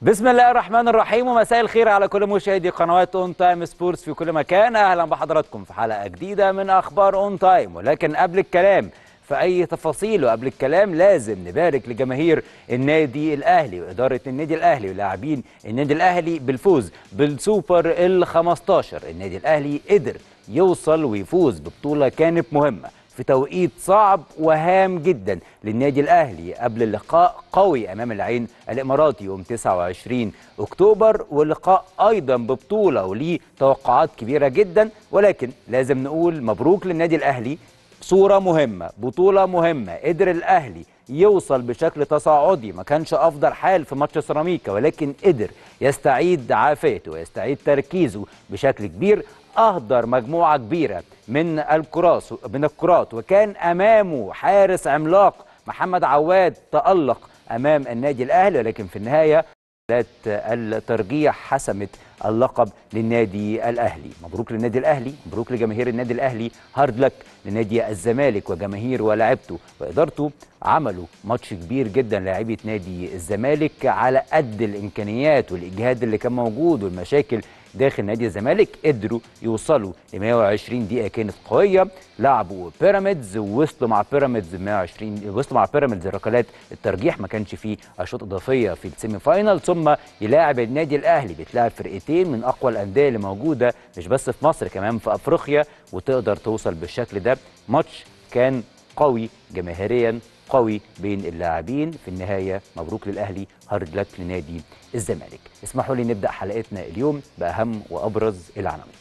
بسم الله الرحمن الرحيم ومساء الخير على كل مشاهدي قنوات اون تايم سبورتس في كل مكان اهلا بحضراتكم في حلقه جديده من اخبار اون تايم ولكن قبل الكلام في اي تفاصيل وقبل الكلام لازم نبارك لجماهير النادي الاهلي واداره النادي الاهلي ولاعبين النادي الاهلي بالفوز بالسوبر ال 15 النادي الاهلي قدر يوصل ويفوز ببطوله كانت مهمه في توقيت صعب وهام جدا للنادي الاهلي قبل اللقاء قوي امام العين الاماراتي يوم 29 اكتوبر واللقاء ايضا ببطوله وليه توقعات كبيره جدا ولكن لازم نقول مبروك للنادي الاهلي صوره مهمه بطوله مهمه قدر الاهلي يوصل بشكل تصاعدي ما كانش افضل حال في ماتش سيراميكا ولكن قدر يستعيد عافيته ويستعيد تركيزه بشكل كبير اهدر مجموعه كبيره من الكرات من الكرات وكان امامه حارس عملاق محمد عواد تالق امام النادي الاهلي ولكن في النهايه الترجيح حسمت اللقب للنادي الاهلي مبروك للنادي الاهلي مبروك لجماهير النادي الاهلي هارد لك لنادي الزمالك وجماهير ولاعبته وادارته عملوا ماتش كبير جدا لاعبي نادي الزمالك على قد الامكانيات والاجهاد اللي كان موجود والمشاكل داخل نادي الزمالك قدروا يوصلوا ل 120 دقيقه كانت قويه لعبوا بيراميدز ووصلوا مع بيراميدز 120 وصلوا مع بيراميدز ركلات الترجيح ما كانش فيه اشواط اضافيه في السيمي فاينال ثم يلاعب النادي الاهلي بتلاعب فرقتين من اقوى الانديه اللي موجوده مش بس في مصر كمان في افريقيا وتقدر توصل بالشكل ده ماتش كان قوي جماهيريا قوي بين اللاعبين في النهاية مبروك للأهلي هارد لك لنادي الزمالك اسمحوا لي نبدأ حلقتنا اليوم بأهم وأبرز العناوين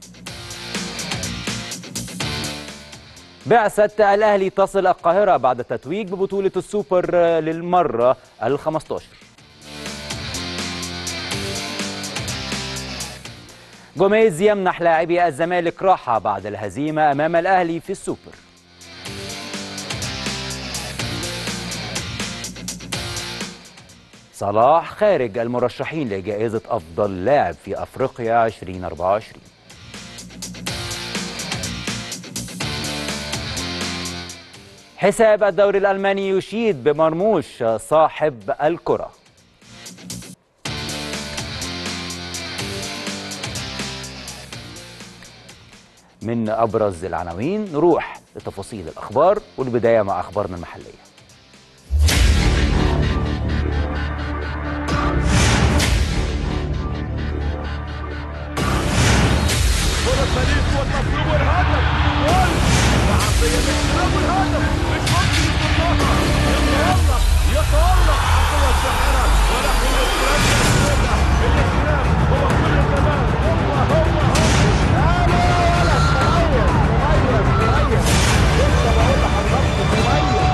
بعثة الأهلي تصل القاهرة بعد التتويج ببطولة السوبر للمرة ال15 جوميز يمنح لاعبي الزمالك راحة بعد الهزيمة أمام الأهلي في السوبر صلاح خارج المرشحين لجائزة أفضل لاعب في أفريقيا 2024 حساب الدوري الألماني يشيد بمرموش صاحب الكرة من أبرز العناوين نروح لتفاصيل الأخبار والبداية مع أخبارنا المحلية الفريق والمطلوب والهدف جول وعطيه الاستلام والهدف مش ممكن يصدها يتالق يتالق عطيه الساحره ولكن الاستلام السوداء الاستلام هو كل الزمان هو هو هو لا لا ولا تغير تغير تغير لسه بقول لحضرتك تغير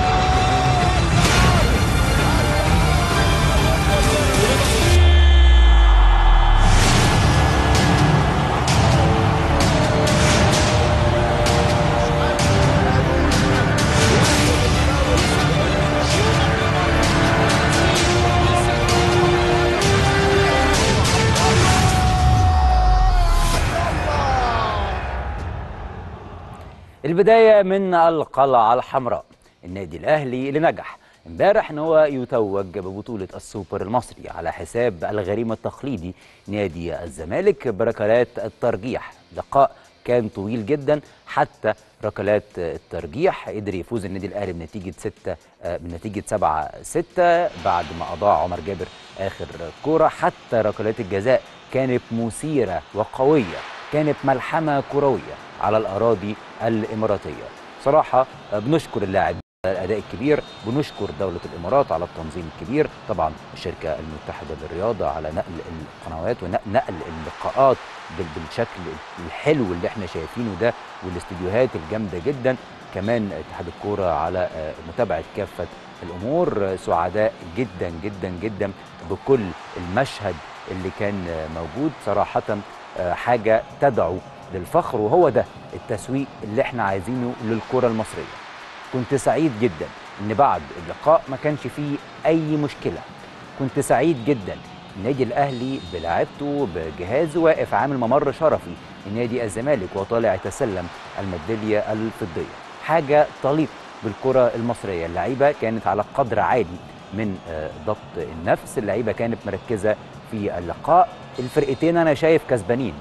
البداية من القلعة الحمراء النادي الأهلي اللي نجح امبارح ان هو يتوج ببطولة السوبر المصري على حساب الغريم التقليدي نادي الزمالك بركلات الترجيح لقاء كان طويل جدا حتى ركلات الترجيح قدر يفوز النادي الاهلي بنتيجه 6 بنتيجه 7 6 بعد ما اضاع عمر جابر اخر كوره حتى ركلات الجزاء كانت مثيره وقويه كانت ملحمه كرويه على الاراضي الاماراتيه صراحه بنشكر اللاعبين الاداء الكبير بنشكر دوله الامارات على التنظيم الكبير طبعا الشركه المتحده للرياضه على نقل القنوات ونقل اللقاءات بالشكل الحلو اللي احنا شايفينه ده والاستديوهات الجامده جدا كمان اتحاد الكوره على متابعه كافه الامور سعداء جدا جدا جدا بكل المشهد اللي كان موجود صراحه حاجه تدعو للفخر وهو ده التسويق اللي احنا عايزينه للكره المصريه كنت سعيد جدا ان بعد اللقاء ما كانش فيه اي مشكله كنت سعيد جدا النادي الاهلي بلاعبته بجهازه واقف عامل ممر شرفي لنادي الزمالك وطالع يتسلم الميداليه الفضيه حاجه تليق بالكره المصريه اللعيبه كانت على قدر عالي من آه، ضبط النفس اللعيبه كانت مركزه في اللقاء الفرقتين انا شايف كسبانين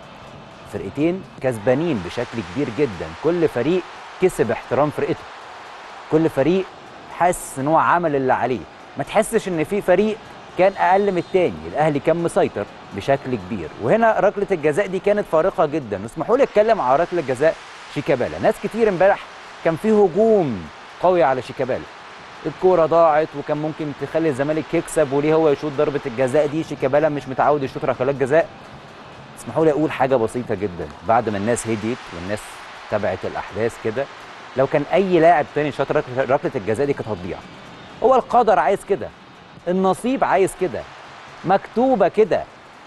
فرقتين كسبانين بشكل كبير جدا كل فريق كسب احترام فرقته كل فريق حاسس ان هو عمل اللي عليه ما تحسش ان في فريق كان اقل من التاني الاهلي كان مسيطر بشكل كبير وهنا ركله الجزاء دي كانت فارقه جدا اسمحوا لي اتكلم على ركله جزاء شيكابالا ناس كتير امبارح كان في هجوم قوي على شيكابالا الكوره ضاعت وكان ممكن تخلي الزمالك يكسب وليه هو يشوط ضربه الجزاء دي شيكابالا مش متعود يشوط ركلات جزاء اسمحوا لي اقول حاجه بسيطه جدا بعد ما الناس هديت والناس تبعت الاحداث كده لو كان اي لاعب تاني شاط ركله ركلة الجزاء دي كانت هتضيع هو القدر عايز كده النصيب عايز كده مكتوبه كده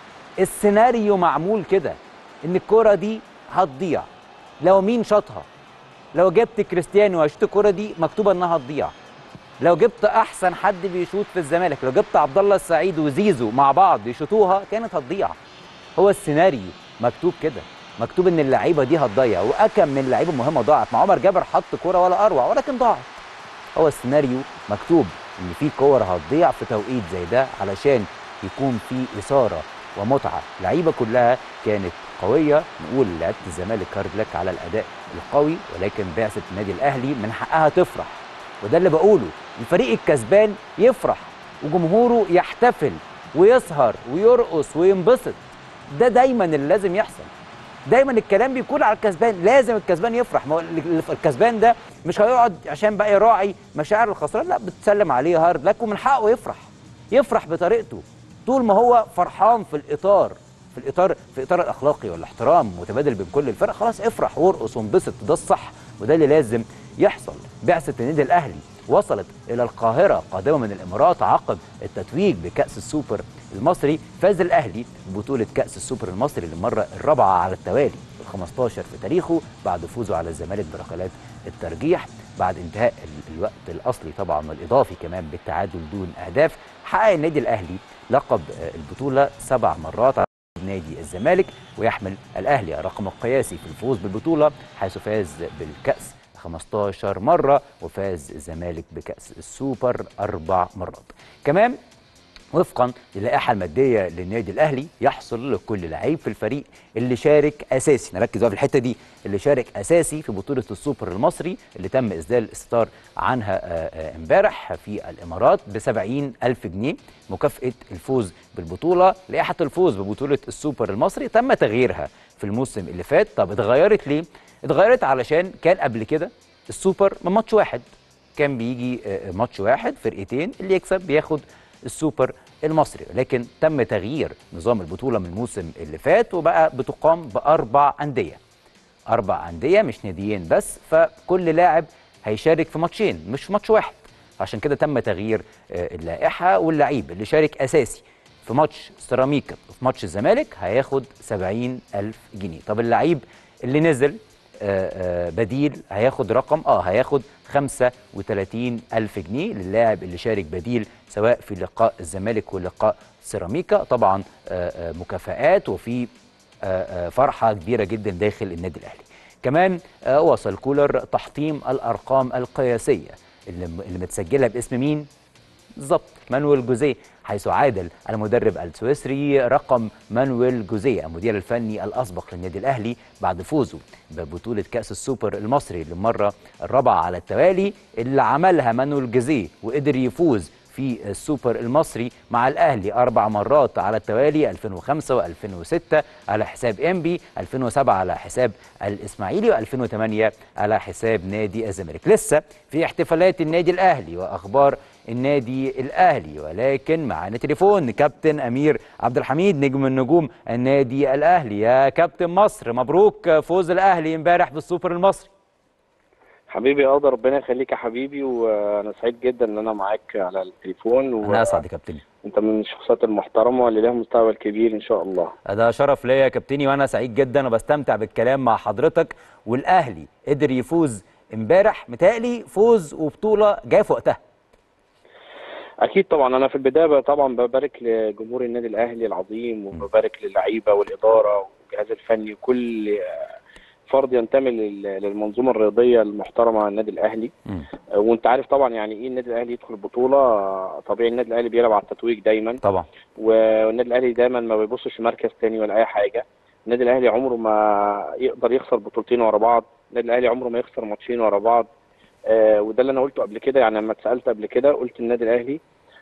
السيناريو معمول كده ان الكره دي هتضيع لو مين شاطها لو جبت كريستيانو وشوط الكره دي مكتوبه انها هتضيع لو جبت احسن حد بيشوط في الزمالك لو جبت عبد الله السعيد وزيزو مع بعض يشوطوها كانت هتضيع هو السيناريو مكتوب كده مكتوب ان اللعيبه دي هتضيع واكم من لعيبه مهمه ضاعت مع عمر جابر حط كوره ولا اروع ولكن ضاعت هو السيناريو مكتوب ان في كور هتضيع في توقيت زي ده علشان يكون في اثاره ومتعه لعيبه كلها كانت قويه نقول لعيبه الزمالك هارد لك على الاداء القوي ولكن بعثه النادي الاهلي من حقها تفرح وده اللي بقوله الفريق الكسبان يفرح وجمهوره يحتفل ويسهر ويرقص وينبسط ده دايما اللي لازم يحصل دايما الكلام بيكون على الكسبان لازم الكسبان يفرح ما هو اللي في الكسبان ده مش هيقعد عشان بقى يراعي مشاعر الخسران لا بتسلم عليه هارد لك ومن حقه يفرح يفرح بطريقته طول ما هو فرحان في الاطار في الاطار في الاطار الاخلاقي والاحترام متبادل بين كل الفرق خلاص افرح وارقص وانبسط ده الصح وده اللي لازم يحصل بعثه النادي الاهلي وصلت الى القاهره قادمه من الامارات عقب التتويج بكاس السوبر المصري فاز الاهلي ببطوله كاس السوبر المصري للمره الرابعه على التوالي ال 15 في تاريخه بعد فوزه على الزمالك بركلات الترجيح بعد انتهاء ال- الوقت الاصلي طبعا والاضافي كمان بالتعادل دون اهداف حقق النادي الاهلي لقب آه، البطوله سبع مرات على نادي الزمالك ويحمل الاهلي الرقم القياسي في الفوز بالبطوله حيث فاز بالكاس 15 مرة وفاز الزمالك بكأس السوبر أربع مرات كمان وفقا للائحه الماديه للنادي الاهلي يحصل لكل لعيب في الفريق اللي شارك اساسي نركز بقى في الحته دي اللي شارك اساسي في بطوله السوبر المصري اللي تم اسدال الستار عنها آه، آه، امبارح في الامارات ب 70 الف جنيه مكافاه الفوز بالبطوله لائحه الفوز ببطوله السوبر المصري تم تغييرها في الموسم اللي فات طب اتغيرت ليه اتغيرت علشان كان قبل كده السوبر من ماتش واحد كان بيجي آه، ماتش واحد فرقتين اللي يكسب بياخد السوبر المصري لكن تم تغيير نظام البطولة من الموسم اللي فات وبقى بتقام بأربع أندية أربع أندية مش ناديين بس فكل لاعب هيشارك في ماتشين مش في ماتش واحد عشان كده تم تغيير آه، اللائحة واللعيب اللي شارك أساسي في ماتش سيراميكا في ماتش الزمالك هياخد 70 ألف جنيه طب اللعيب اللي نزل آه، آه، بديل هياخد رقم اه هياخد 35 ألف جنيه للاعب اللي شارك بديل سواء في لقاء الزمالك ولقاء سيراميكا طبعا آه، آه، مكافآت وفي آه، آه، فرحة كبيرة جدا داخل النادي الأهلي كمان آه، وصل كولر تحطيم الأرقام القياسية اللي اللي متسجلة باسم مين؟ بالظبط مانويل جوزيه حيث عادل المدرب السويسري رقم مانويل جوزيه المدير الفني الاسبق للنادي الاهلي بعد فوزه ببطوله كاس السوبر المصري للمره الرابعه على التوالي اللي عملها مانويل جوزيه وقدر يفوز في السوبر المصري مع الاهلي اربع مرات على التوالي 2005 و2006 على حساب انبي 2007 على حساب الاسماعيلي و2008 على حساب نادي الزمالك لسه في احتفالات النادي الاهلي واخبار النادي الاهلي ولكن معانا تليفون كابتن امير عبد الحميد نجم النجوم النادي الاهلي يا كابتن مصر مبروك فوز الاهلي امبارح بالسوبر المصري حبيبي يا قدر ربنا يخليك يا حبيبي وانا سعيد جدا ان انا معاك على التليفون انا اسعد يا كابتن وانت من الشخصيات المحترمه اللي لها مستقبل كبير ان شاء الله ده شرف ليا يا كابتني وانا سعيد جدا وبستمتع بالكلام مع حضرتك والاهلي قدر يفوز امبارح متهيألي فوز وبطوله جايه في وقتها اكيد طبعا انا في البدايه طبعا ببارك لجمهور النادي الاهلي العظيم وببارك للعيبه والاداره والجهاز الفني وكل فرد ينتمي لل- للمنظومه الرياضيه المحترمه النادي الاهلي مم. آه، وانت عارف طبعا يعني ايه النادي الاهلي يدخل البطوله آه، طبيعي النادي الاهلي بيلعب على التتويج دايما طبعا والنادي الاهلي دايما ما بيبصش مركز تاني ولا اي حاجه النادي الاهلي عمره ما يقدر يخسر بطولتين ورا بعض النادي الاهلي عمره ما يخسر ماتشين ورا بعض آه وده اللي انا قلته قبل كده يعني لما اتسالت قبل كده قلت النادي الاهلي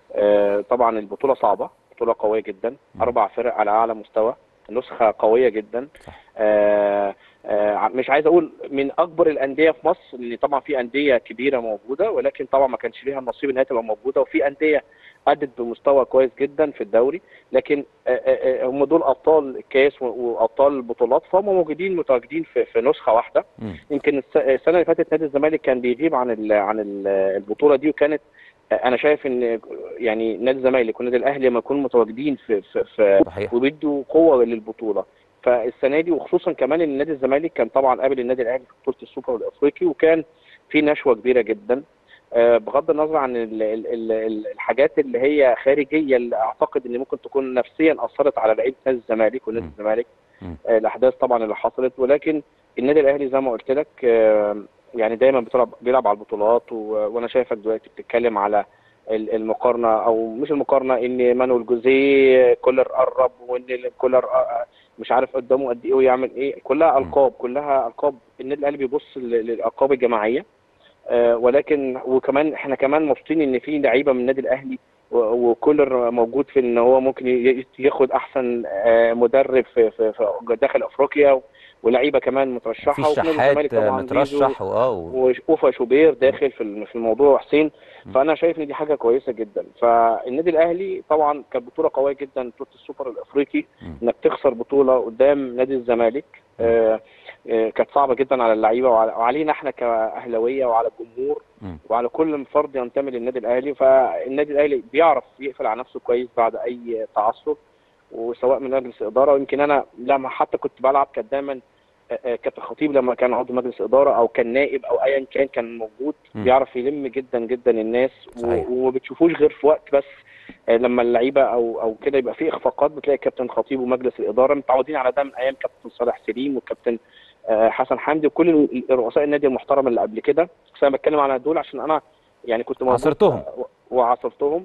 آه طبعا البطوله صعبه بطوله قويه جدا اربع فرق على اعلى مستوى نسخه قويه جدا صح. آه آه مش عايز اقول من اكبر الانديه في مصر لان طبعا في انديه كبيره موجوده ولكن طبعا ما كانش ليها النصيب ان هي تبقى موجوده وفي انديه ادت بمستوى كويس جدا في الدوري لكن آه، آه، آه، هم دول ابطال الكاس و- وابطال البطولات فهم موجودين متواجدين في, في نسخه واحده مم. يمكن الس- السنه اللي فاتت نادي الزمالك كان بيغيب عن ال عن ال البطوله دي وكانت آه، انا شايف ان يعني نادي الزمالك والنادي الاهلي لما يكونوا متواجدين في في, في صحيح وبيدوا قوه للبطوله فالسنه دي وخصوصا كمان ان نادي الزمالك كان طبعا قابل النادي الاهلي في بطوله السوبر الافريقي وكان في نشوه كبيره جدا آه، بغض النظر عن ال- ال- ال- ال- الحاجات اللي هي خارجيه اللي اعتقد ان ممكن تكون نفسيا اثرت على لعيبه نادي الزمالك ونادي مم. الزمالك مم. آه، الاحداث طبعا اللي حصلت ولكن النادي الاهلي زي ما قلت لك آه، يعني دايما بتلعب بيلعب على البطولات و- وانا شايفك دلوقتي بتتكلم على ال- المقارنه او مش المقارنه ان مانويل جوزيه كولر قرب وان كولر آه، مش عارف قدامه قد ايه ويعمل ايه كلها مم. القاب كلها القاب النادي الاهلي بيبص لل- للالقاب الجماعيه آه، ولكن وكمان احنا كمان مبسوطين ان في لعيبه من النادي الاهلي و- وكولر موجود في ان هو ممكن ي- ياخد احسن آه، مدرب في, في, في داخل افريقيا ولعيبه كمان مترشحه في وفي نادي شحات الزمالك طبعا مترشح زيزو واه و- وأوفا شوبير داخل في الم- في الموضوع وحسين م. فانا شايف ان دي حاجه كويسه جدا فالنادي الاهلي طبعا كانت بطوله قويه جدا بطوله السوبر الافريقي م. انك تخسر بطوله قدام نادي الزمالك آه، آه، كانت صعبه جدا على اللعيبه وعلى- وعلينا احنا كاهلاويه وعلى الجمهور م. وعلى كل فرد ينتمي للنادي الاهلي فالنادي الاهلي بيعرف يقفل على نفسه كويس بعد اي تعثر وسواء من مجلس اداره ويمكن انا لما حتى كنت بلعب كان دايما آه، آه، كابتن خطيب لما كان عضو مجلس اداره او كان نائب او ايا كان كان موجود م. بيعرف يلم جدا جدا الناس و- صحيح. وما بتشوفوش غير في وقت بس آه، لما اللعيبه او او كده يبقى في اخفاقات بتلاقي كابتن خطيب ومجلس الاداره متعودين على ده من ايام كابتن صالح سليم والكابتن آه، حسن حمدي وكل ال- رؤساء النادي المحترم اللي قبل كده بس انا بتكلم على دول عشان انا يعني كنت موجود عاصرتهم. و- وعاصرتهم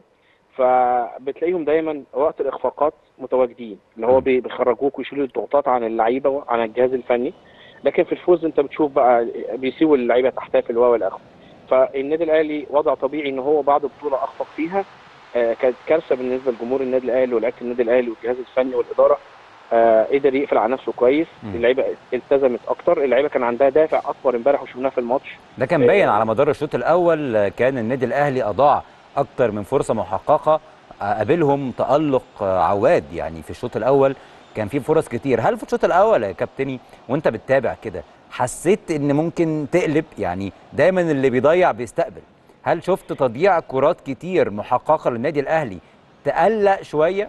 فبتلاقيهم دايما وقت الاخفاقات متواجدين اللي هو م. بي- بيخرجوك ويشيلوا الضغوطات عن اللعيبه وعن الجهاز الفني لكن في الفوز انت بتشوف بقى بيسيبوا اللعيبه تحتفل و الى اخره فالنادي الاهلي وضع طبيعي ان هو بعد بطوله اخفق فيها آه، كانت كارثه بالنسبه لجمهور النادي الاهلي ولاعيبه النادي الاهلي والجهاز الفني والاداره آه، قدر يقفل على نفسه كويس مم. اللعيبه التزمت اكتر اللعيبه كان عندها دافع اكبر امبارح وشفناه في الماتش ده كان باين على مدار الشوط الاول آه، كان النادي الاهلي اضاع اكتر من فرصه محققه آه، قابلهم تالق آه، عواد يعني في الشوط الاول كان في فرص كتير هل في الشوط الاول يا كابتني وانت بتتابع كده حسيت ان ممكن تقلب يعني دايما اللي بيضيع بيستقبل هل شفت تضييع كرات كتير محققه للنادي الاهلي تقلق شويه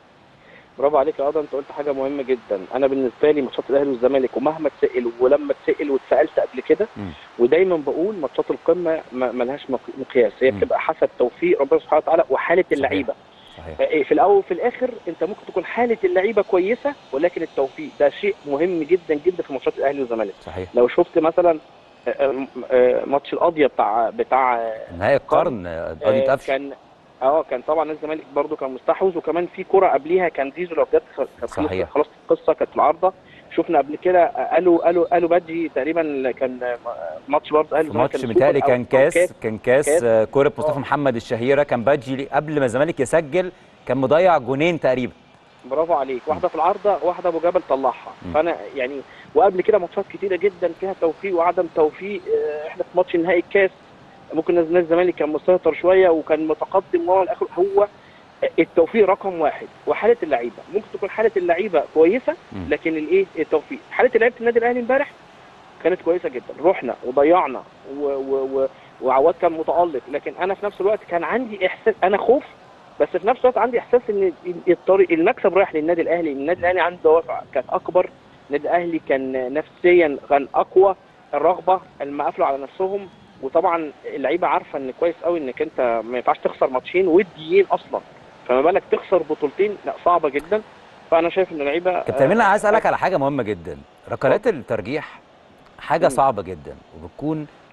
برافو عليك يا ادم انت قلت حاجه مهمه جدا انا بالنسبه لي ماتشات الاهلي والزمالك ومهما اتسال ولما اتسال واتسالت قبل كده مم. ودايما بقول ماتشات القمه ما- ملهاش مق- مقياس هي مم. بتبقى حسب توفيق ربنا سبحانه وتعالى وحاله اللعيبه صحيح في الاول وفي الاخر انت ممكن تكون حاله اللعيبه كويسه ولكن التوفيق ده شيء مهم جدا جدا في ماتشات الاهلي والزمالك صحيح لو شفت مثلا آه، آه، آه، ماتش القاضيه بتاع بتاع آه، نهائي القرن آه، قضيه آه، قفش كان اه كان طبعا نادي الزمالك برضو كان مستحوذ وكمان في كره قبليها كان زيزو لو بجد كانت خلصت- صحيح. خلاص القصه كانت في العارضه شفنا قبل كده آه، قالوا قالوا قالوا بادجي تقريبا كان آه، ماتش برضه اهلي في والزمالك ماتش كان متهيألي سوبر أو- كان أو كاس كان كاس كاس. آه، كوره مصطفى آه. محمد الشهيره كان باجي قبل ما الزمالك يسجل كان مضيع جونين تقريبا برافو عليك واحده في العارضه واحده ابو جبل طلعها م. فانا يعني وقبل كده ماتشات كتيره جدا فيها توفيق وعدم توفيق آه، احنا في ماتش نهائي الكاس ممكن نادي الزمالك كان مسيطر شويه وكان متقدم وهو الاخر هو التوفيق رقم واحد وحاله اللعيبه ممكن تكون حاله اللعيبه كويسه م. لكن الايه التوفيق حاله لعيبه النادي الاهلي امبارح كانت كويسه جدا رحنا وضيعنا و و و وعواد كان متالق لكن انا في نفس الوقت كان عندي احساس انا خوف بس في نفس الوقت عندي احساس ان الطريق المكسب رايح للنادي الاهلي النادي الاهلي عنده دوافع كانت اكبر النادي الاهلي كان نفسيا كان اقوى الرغبه لما قفلوا على نفسهم وطبعا اللعيبه عارفه ان كويس قوي انك انت ما ينفعش تخسر ماتشين وديين اصلا فما بالك تخسر بطولتين لا صعبه جدا فانا شايف ان اللعيبه كابتن امين انا عايز اسالك على حاجه مهمه جدا ركلات الترجيح حاجه مم. صعبه جدا وبتكون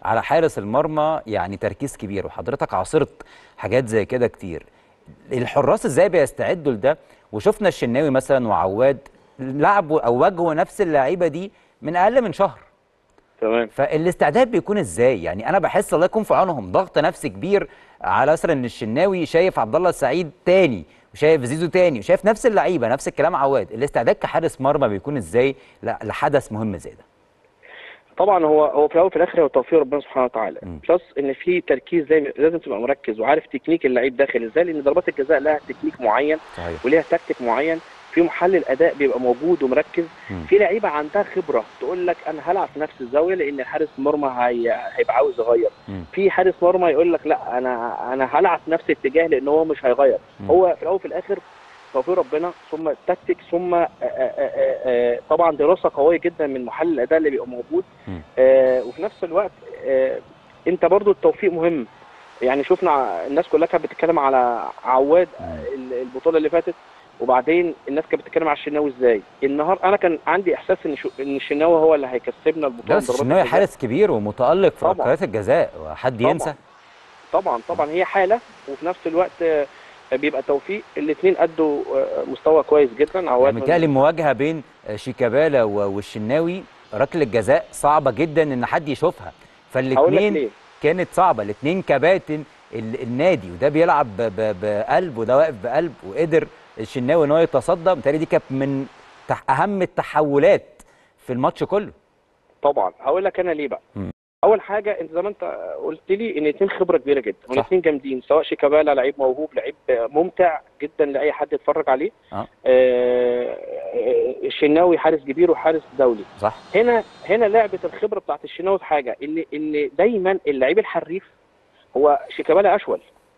على حارس المرمى يعني تركيز كبير وحضرتك عاصرت حاجات زي كده كتير الحراس ازاي بيستعدوا لده وشفنا الشناوي مثلا وعواد لعبوا او واجهوا نفس اللعيبه دي من اقل من شهر تمام فالاستعداد بيكون ازاي يعني انا بحس الله يكون في عونهم ضغط نفسي كبير على مثلا ان الشناوي شايف عبد الله السعيد تاني وشايف زيزو تاني وشايف نفس اللعيبه نفس الكلام عواد الاستعداد كحارس مرمى بيكون ازاي ل- لحدث مهم زي ده طبعا هو هو في الاول وفي الاخر هو توفيق ربنا سبحانه وتعالى مم. بلس ان في تركيز زي لازم تبقى مركز وعارف تكنيك اللعيب داخل ازاي لان ضربات الجزاء لها تكنيك معين صحيح وليها تكتيك معين في محلل اداء بيبقى موجود ومركز مم. في لعيبه عندها خبره تقول لك انا هلعب في نفس الزاويه لان حارس مرمى هي... هيبقى عاوز يغير مم. في حارس مرمى يقول لك لا انا انا هلعب في نفس الاتجاه لان هو مش هيغير مم. هو في الاول وفي الاخر توفيق ربنا ثم التكتيك ثم آه، آه، آه، آه، طبعا دراسه قويه جدا من محلل الاداء اللي بيبقى موجود مم. آه، وفي نفس الوقت آه، انت برضو التوفيق مهم يعني شفنا ع- الناس كلها كانت بتتكلم على عواد مم. ال- البطوله اللي فاتت وبعدين الناس كانت بتتكلم على الشناوي ازاي النهار انا كان عندي احساس ان شو... ان الشناوي هو اللي هيكسبنا البطوله لا بس بضربات الشناوي الجزاء. حارس كبير ومتالق في طبعاً. ركلات الجزاء وحد طبعاً. ينسى طبعا طبعا هي حاله وفي نفس الوقت آه، بيبقى توفيق الاثنين ادوا آه، مستوى كويس جدا عواد يعني من- متهيألي المواجهه بين شيكابالا و- والشناوي ركله جزاء صعبه جدا ان حد يشوفها هقول لك فالاثنين ليه كانت صعبه الاثنين كباتن ال- النادي وده بيلعب ب- ب- بقلب وده واقف بقلب وقدر الشناوي ان هو يتصدى متهيألي دي كانت من تح- اهم التحولات في الماتش كله طبعا هقول لك انا ليه بقى مم. اول حاجه انت زي ما انت قلت لي ان الاثنين خبره كبيره جدا صح. والاثنين جامدين سواء شيكابالا لعيب موهوب لعيب ممتع جدا لاي حد يتفرج عليه آه. آه، آه، الشناوي حارس كبير وحارس دولي صح هنا هنا لعبه الخبره بتاعت الشناوي في حاجه ان ان دايما اللعيب الحريف هو شيكابالا اشول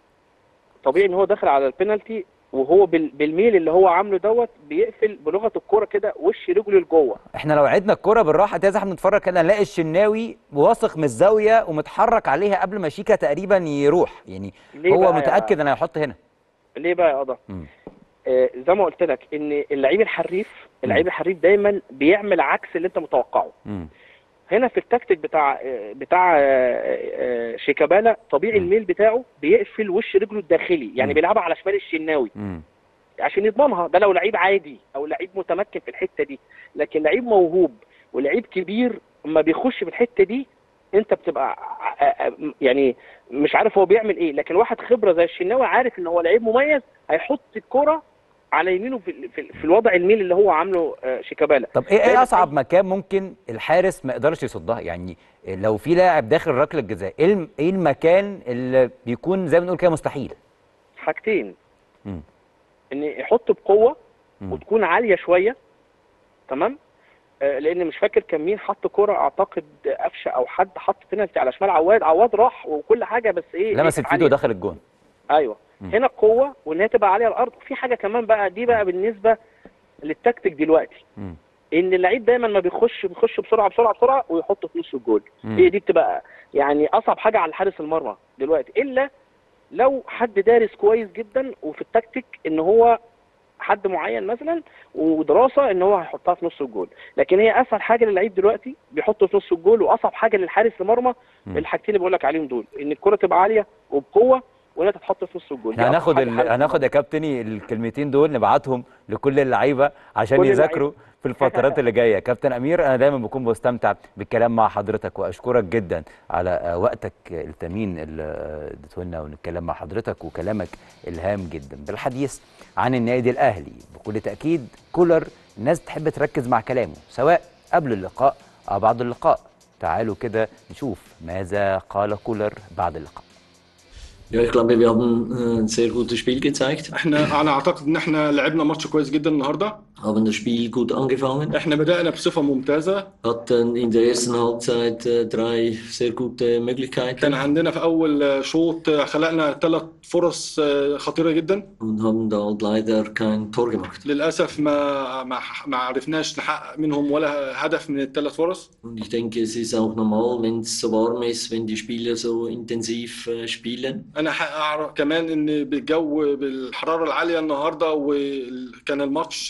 طبيعي ان هو داخل على البينالتي وهو بال- بالميل اللي هو عامله دوت بيقفل بلغه الكوره كده وش رجله لجوه احنا لو عدنا الكرة بالراحه كده زي ما بنتفرج كده نلاقي الشناوي واثق من الزاويه ومتحرك عليها قبل ما شيكا تقريبا يروح يعني ليه هو بقى يا- متاكد انه هيحط هنا ليه بقى يا قضا؟ مم. آه زي ما قلت لك ان اللعيب الحريف اللعيب الحريف دايما بيعمل عكس اللي انت متوقعه مم. هنا في التكتيك بتاع آه، بتاع آه، آه، شيكابالا طبيعي مم. الميل بتاعه بيقفل وش رجله الداخلي يعني مم. بيلعبها على شمال الشناوي مم. عشان يضمنها ده لو لعيب عادي او لعيب متمكن في الحته دي لكن لعيب موهوب ولعيب كبير اما بيخش في الحته دي انت بتبقى ع- ع- يعني مش عارف هو بيعمل ايه لكن واحد خبره زي الشناوي عارف ان هو لعيب مميز هيحط الكره على يمينه في, في, في الوضع الميل اللي هو عامله آه، شيكابالا طب ايه ايه دايماً اصعب أي- مكان ممكن الحارس ما يقدرش يصدها يعني لو في لاعب داخل ركله جزاء ايه الم- ايه المكان اللي بيكون زي ما بنقول كده مستحيل حاجتين مم. ان يحط بقوه مم. وتكون عاليه شويه تمام آه، لان مش فاكر كان مين حط كرة اعتقد قفشه او حد حط بينالتي على شمال عواد عواد راح وكل حاجه بس ايه لمست إيه، في ايده عالية. ودخل الجون ايوه مم. هنا القوه وان هي تبقى عاليه على الارض وفي حاجه كمان بقى دي بقى بالنسبه للتكتيك دلوقتي مم. ان اللعيب دايما ما بيخش بيخش بسرعه بسرعه بسرعه ويحط في نص الجول مم. هي دي بتبقى يعني اصعب حاجه على حارس المرمى دلوقتي الا لو حد دارس كويس جدا وفي التكتيك ان هو حد معين مثلا ودراسه ان هو هيحطها في نص الجول لكن هي اسهل حاجه للعيب دلوقتي بيحطه في نص الجول واصعب حاجه للحارس المرمى مم. الحاجتين اللي بقول لك عليهم دول ان الكره تبقى عاليه وبقوه وان هي تتحط في نص الجول دي احنا أصعب هناخد حاجة ال... للحارس هناخد يا كابتني الكلمتين دول نبعتهم لكل اللعيبه عشان كل يذاكروا في الفترات اللي جايه كابتن امير انا دايما بكون بستمتع بالكلام مع حضرتك واشكرك جدا على آه، وقتك الثمين اللي آه، اديته لنا ونتكلم مع حضرتك وكلامك الهام جدا بالحديث عن النادي الاهلي بكل تاكيد كولر الناس تحب تركز مع كلامه سواء قبل اللقاء او بعد اللقاء تعالوا كده نشوف ماذا قال كولر بعد اللقاء Ja, ich glaube, wir haben äh, ein sehr gutes Spiel gezeigt, احنا انا اعتقد ان احنا لعبنا ماتش كويس جدا النهارده haben das Spiel gut angefangen, احنا بدأنا بصفة ممتازة hatten in der ersten Halbzeit äh, drei sehr gute كان Möglichkeiten عندنا في اول شوط خلقنا ثلاث فرص خطيرة جدا und haben da halt leider kein Tor gemacht. للأسف ما ما ما عرفناش نحقق منهم ولا هدف من الثلاث فرص Und ich denke, es ist auch normal, wenn es so warm ist, wenn die Spieler so intensiv äh, spielen. انا ح- اعرف كمان ان بالجو بالحرارة العالية النهارده وكان الماتش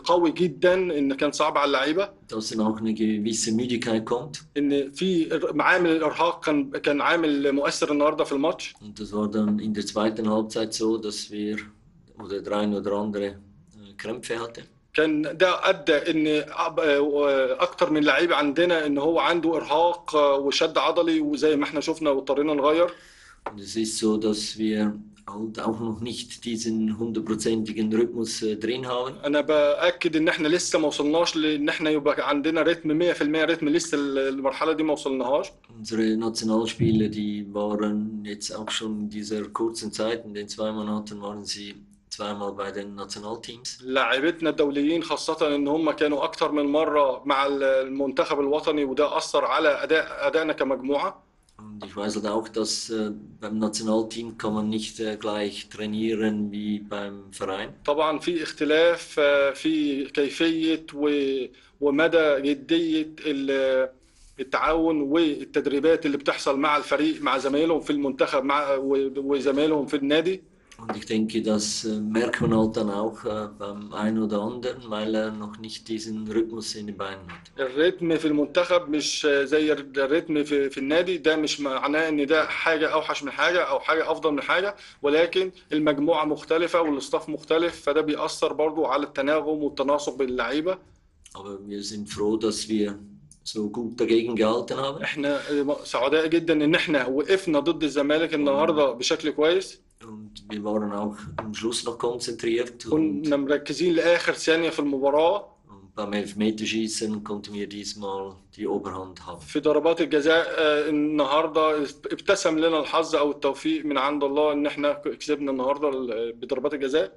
قوي جدا ان كان صعب على اللعيبه dass dann auch eine gewisse Müdigkeit kommt. ان في إر- عامل الارهاق كان كان عامل مؤثر النهارده في الماتش Und das war dann in der zweiten Halbzeit so, dass wir oder der ein oder andere äh, Krämpfe hatte. كان ده ادى ان أب- اكتر من لعيب عندنا ان هو عنده ارهاق وشد عضلي وزي ما احنا شفنا واضطرينا نغير Und es ist so, dass wir halt auch noch nicht diesen hundertprozentigen Rhythmus äh, drin haben. انا باكد ان احنا لسه ما وصلناش لان احنا يبقى عندنا رتم 100% رتم لسه المرحله دي ما وصلناهاش Unsere Nationalspieler, die waren jetzt auch schon in dieser kurzen Zeit, in den zwei Monaten waren sie zweimal bei den Nationalteams. لاعبتنا الدوليين خاصه ان هم كانوا اكتر من مره مع المنتخب الوطني وده اثر على اداء ادائنا كمجموعه Und ich weiß halt auch, dass äh, beim Nationalteam kann man nicht äh, gleich trainieren wie beim Verein. طبعا في اختلاف آه، في كيفيه و- ومدى جديه ال- التعاون والتدريبات اللي بتحصل مع الفريق مع زمايلهم في المنتخب مع و- وزمايلهم في النادي Und ich denke, das äh, merkt man halt dann auch äh, beim einen oder anderen, weil er noch nicht diesen Rhythmus in den Beinen hat. الريتم في المنتخب مش زي الريتم في في النادي ده مش معناه ان ده حاجه اوحش من حاجه او حاجه افضل من حاجه ولكن المجموعه مختلفه والاستاف مختلف فده بيأثر برضو على التناغم والتناسق بين اللعيبه Aber wir sind froh, dass wir so gut dagegen gehalten haben. احنا سعداء جدا ان احنا وقفنا ضد الزمالك النهارده بشكل كويس Und wir waren auch am Schluss noch konzentriert. Und, كنا مركزين لاخر ثانيه في المباراه und beim Elfmeterschießen konnten wir diesmal die Oberhand haben. في ضربات الجزاء آه، النهارده ابتسم لنا الحظ او التوفيق من عند الله ان احنا كسبنا النهارده بضربات الجزاء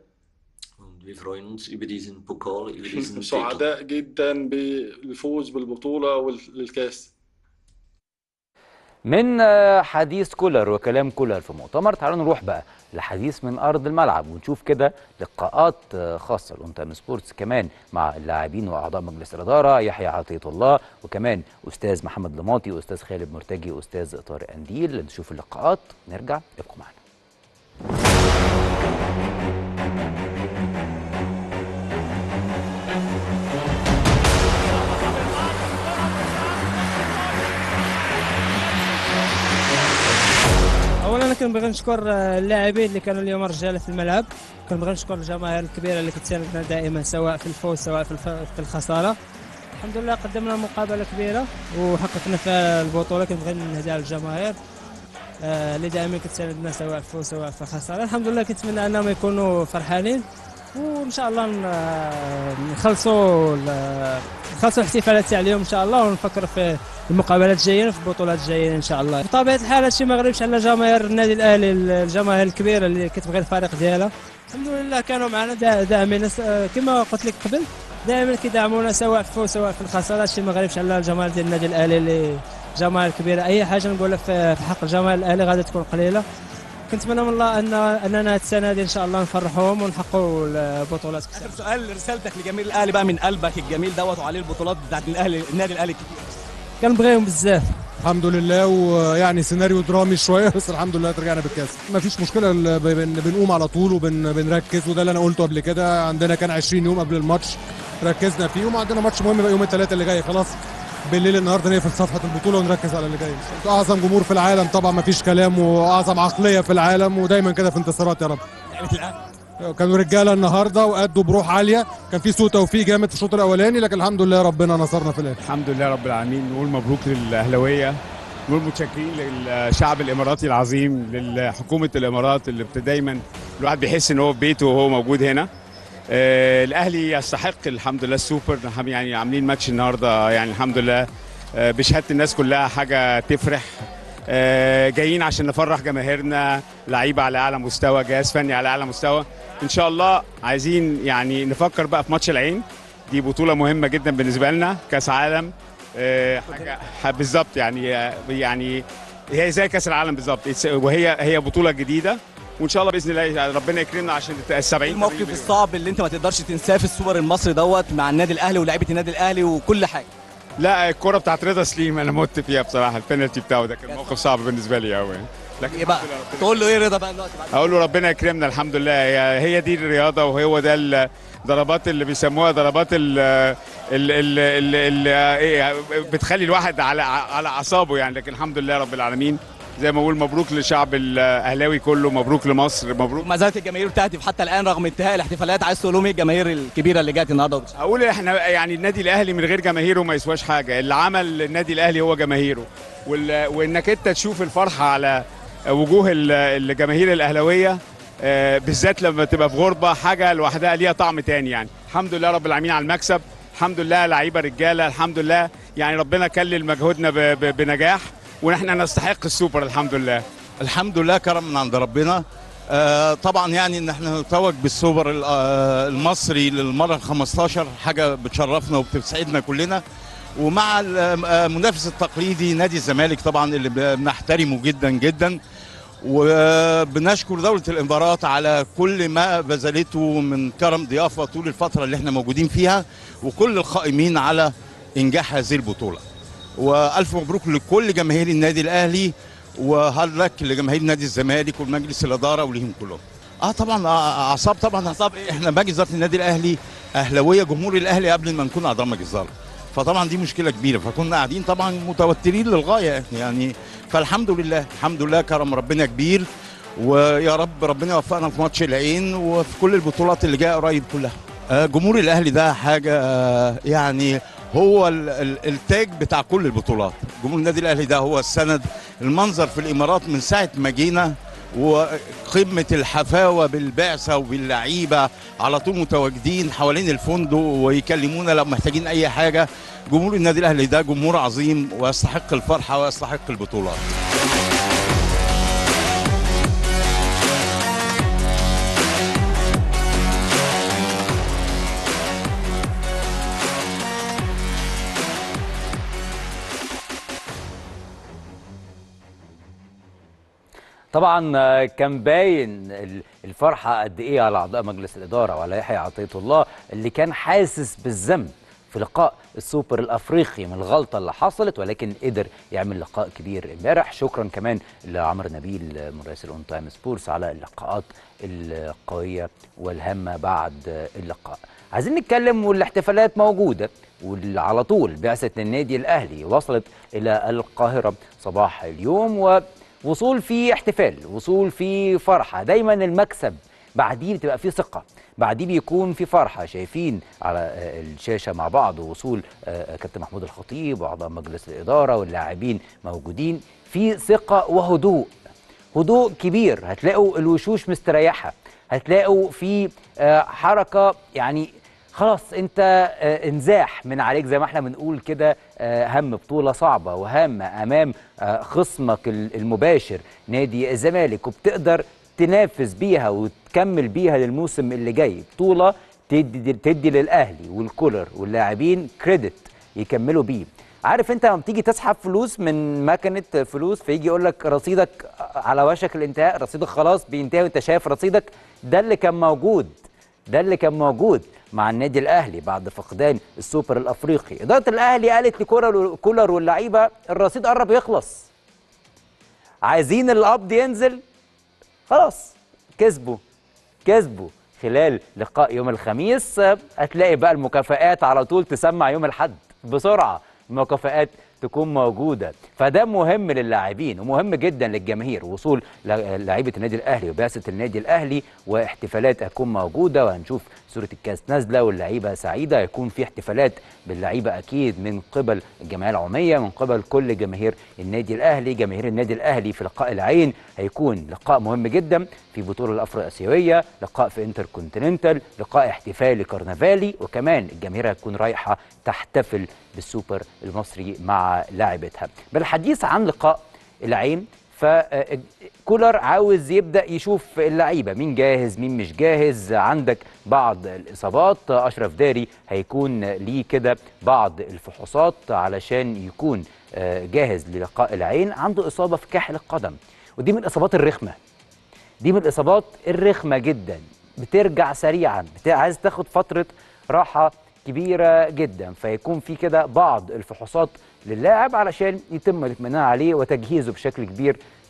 Und wir freuen uns über diesen Pokal, über diesen Titel. سعداء جدا بالفوز بالبطولة والكاس من آه، حديث كولر وكلام كولر في مؤتمر تعالوا نروح بقى لحديث من ارض الملعب ونشوف كده لقاءات آه، خاصه لأونتايم سبورتس كمان مع اللاعبين واعضاء مجلس الاداره يحيى عطيه الله وكمان استاذ محمد لماطي واستاذ خالد مرتجي واستاذ طارق انديل نشوف اللقاءات نرجع ابقوا معانا اولا كنبغي نشكر آه، اللاعبين اللي كانوا اليوم رجاله في الملعب كنبغي نشكر الجماهير الكبيره اللي كتساندنا دائما سواء في الفوز سواء في الف- في الخساره الحمد لله قدمنا مقابله كبيره وحققنا فيها البطوله كنبغي نهديها للجماهير آه، اللي دائما كتساندنا سواء في الفوز سواء في الخساره الحمد لله كنتمنى انهم يكونوا فرحانين وان شاء الله ن- نخلصوا ال- نخلصوا الاحتفالات تاع اليوم ان شاء الله ونفكر في المقابلات الجايين في البطولات الجايين ان شاء الله بطبيعه الحال هادشي ما غريبش على جماهير النادي الاهلي الجماهير الكبيره اللي كتبغي الفريق ديالها الحمد لله كانوا معنا دا- داعمين كما قلت لك قبل دائما كيدعمونا سواء في الفوز سواء في الخساره هادشي ما غريبش على الجماهير ديال النادي الاهلي اللي جماهير كبيره اي حاجه نقولها في في حق الجماهير الاهلي غادي تكون قليله كنتمنى من الله ان اننا هاد السنه هذه ان شاء الله نفرحوهم ونحققوا البطولات اخر سؤال رسالتك لجماهير الاهلي بقى من قلبك الجميل دوت وعليه البطولات بتاعت الاهلي النادي الاهلي الكتير كنبغيهم بزاف الحمد لله ويعني سيناريو درامي شويه بس الحمد لله رجعنا بالكاس ما فيش مشكله ال- بن- بنقوم على طول وبنركز وده اللي انا قلته قبل كده عندنا كان 20 يوم قبل الماتش ركزنا فيهم وعندنا ماتش مهم بقى يوم الثلاثاء اللي جاي خلاص بالليل النهارده نقفل صفحه البطوله ونركز على اللي جاي اعظم جمهور في العالم طبعا ما فيش كلام واعظم عقليه في العالم ودايما كده في انتصارات يا رب لعيبه الاهلي كانوا رجاله النهارده وادوا بروح عاليه كان في سوء توفيق جامد في الشوط الاولاني لكن الحمد لله ربنا نصرنا في الاخر الحمد لله رب العالمين نقول مبروك للاهلاويه نقول متشكرين للشعب الاماراتي العظيم لحكومه الامارات اللي بت- دايما الواحد بيحس ان هو في بيته وهو موجود هنا آه الاهلي يستحق الحمد لله السوبر نحن يعني عاملين ماتش النهارده يعني الحمد لله آه بشهاده الناس كلها حاجه تفرح آه جايين عشان نفرح جماهيرنا لعيبه على اعلى مستوى جهاز فني على اعلى مستوى ان شاء الله عايزين يعني نفكر بقى في ماتش العين دي بطوله مهمه جدا بالنسبه لنا كاس عالم آه، حاجه ح- بالظبط يعني يعني هي زي كاس العالم بالظبط It's- وهي هي بطوله جديده وان شاء الله باذن الله ربنا يكرمنا عشان ال 70 الموقف الصعب اللي انت ما تقدرش تنساه في السوبر المصري دوت مع النادي الاهلي ولاعيبه النادي الاهلي وكل حاجه لا الكره بتاعت رضا سليم انا مت فيها بصراحه البينالتي بتاعه ده كان موقف صعب بالنسبه لي قوي لكن ايه بقى الحمد لله ربنا- تقول له ايه رضا بقى دلوقتي بعد اقول له ربنا يكرمنا الحمد لله هي هي دي الرياضه وهو ده الضربات اللي بيسموها ضربات ال ال ال ال ال ايه بتخلي الواحد على على اعصابه يعني لكن الحمد لله رب العالمين زي ما بقول مبروك للشعب الاهلاوي كله مبروك لمصر مبروك ما زالت الجماهير بتهتف حتى الان رغم انتهاء الاحتفالات عايز تقول لهم ايه الجماهير الكبيره اللي جت النهارده اقول احنا يعني النادي الاهلي من غير جماهيره ما يسواش حاجه اللي عمل النادي الاهلي هو جماهيره وال- وانك انت تشوف الفرحه على وجوه ال- الجماهير الاهلاويه آه، بالذات لما تبقى في غربه حاجه لوحدها ليها طعم تاني يعني الحمد لله رب العالمين على المكسب الحمد لله لعيبه رجاله الحمد لله يعني ربنا كلل مجهودنا ب- ب- بنجاح ونحن نستحق السوبر الحمد لله الحمد لله كرم من عند ربنا آه طبعا يعني ان احنا نتوج بالسوبر ال- آه، المصري للمره ال 15 حاجه بتشرفنا وبتسعدنا كلنا ومع المنافس التقليدي نادي الزمالك طبعا اللي بنحترمه جدا جدا وبنشكر دولة الإمارات على كل ما بذلته من كرم ضيافة طول الفترة اللي احنا موجودين فيها وكل القائمين على إنجاح هذه البطولة والف مبروك لكل جماهير النادي الاهلي وهل لك لجماهير نادي الزمالك والمجلس الاداره وليهم كلهم اه طبعا آه، اعصاب طبعا اعصاب إيه؟ احنا مجلس اداره النادي الاهلي اهلاويه جمهور الاهلي قبل ما نكون اعضاء مجلس اداره فطبعا دي مشكله كبيره فكنا قاعدين طبعا متوترين للغايه يعني فالحمد لله الحمد لله كرم ربنا كبير ويا رب ربنا يوفقنا في ماتش العين وفي كل البطولات اللي جايه قريب كلها آه، جمهور الاهلي ده حاجه آه، يعني هو ال- ال- التاج بتاع كل البطولات جمهور النادي الاهلي ده هو السند المنظر في الامارات من ساعه ما جينا وقمه الحفاوه بالبعثه وباللعيبه على طول متواجدين حوالين الفندق ويكلمونا لو محتاجين اي حاجه جمهور النادي الاهلي ده جمهور عظيم ويستحق الفرحه ويستحق البطولات طبعا آه، كان باين ال- الفرحه قد ايه على اعضاء مجلس الاداره وعلى يحيى عطيه الله اللي كان حاسس بالذنب في لقاء السوبر الافريقي من الغلطه اللي حصلت ولكن قدر يعمل لقاء كبير امبارح شكرا كمان لعمرو نبيل مراسل اون تايم سبورتس على اللقاءات القويه والهامه بعد اللقاء عايزين نتكلم والاحتفالات موجوده وعلى طول بعثه النادي الاهلي وصلت الى القاهره صباح اليوم ووصول في احتفال وصول في فرحه دايما المكسب بعديه بتبقى فيه ثقه بعديه بيكون في فرحه شايفين على آه، الشاشه مع بعض وصول آه، كابتن محمود الخطيب واعضاء مجلس الاداره واللاعبين موجودين في ثقه وهدوء هدوء كبير هتلاقوا الوشوش مستريحه هتلاقوا في آه، حركه يعني خلاص انت آه، انزاح من عليك زي ما احنا بنقول كده آه، هم بطوله صعبه وهامه امام آه، خصمك ال- المباشر نادي الزمالك وبتقدر تنافس بيها وتكمل بيها للموسم اللي جاي بطوله تدي تدي للاهلي والكولر واللاعبين كريدت يكملوا بيه عارف انت لما بتيجي تسحب فلوس من مكنه فلوس فيجي يقول لك رصيدك على وشك الانتهاء رصيدك خلاص بينتهي وانت شايف رصيدك ده اللي كان موجود ده اللي كان موجود مع النادي الاهلي بعد فقدان السوبر الافريقي اداره الاهلي قالت لكولر كولر واللعيبه الرصيد قرب يخلص عايزين القبض ينزل خلاص كسبوا كسبوا خلال لقاء يوم الخميس آه، هتلاقي بقى المكافآت على طول تسمع يوم الحد بسرعة المكافآت تكون موجودة فده مهم للاعبين ومهم جدا للجماهير وصول ل- لعيبة النادي الأهلي وبعثة النادي الأهلي واحتفالات هتكون موجودة وهنشوف صورة الكاس نازلة واللعيبة سعيدة هيكون في احتفالات باللعيبة أكيد من قبل الجمعية العمومية من قبل كل جماهير النادي الأهلي جماهير النادي الأهلي في لقاء العين هيكون لقاء مهم جدا في بطولة الأفرو آسيوية لقاء في انتر كونتيننتال لقاء احتفالي كرنفالي وكمان الجماهير هتكون رايحة تحتفل بالسوبر المصري مع لاعبتها بالحديث عن لقاء العين فكولر عاوز يبدا يشوف اللعيبه مين جاهز مين مش جاهز عندك بعض الاصابات اشرف داري هيكون ليه كده بعض الفحوصات علشان يكون آه، جاهز للقاء العين عنده اصابه في كاحل القدم ودي من الاصابات الرخمه دي من الاصابات الرخمه جدا بترجع سريعا بت... عايز تاخد فتره راحه كبيره جدا فيكون في كده بعض الفحوصات للاعب علشان يتم الاطمئنان عليه وتجهيزه بشكل كبير في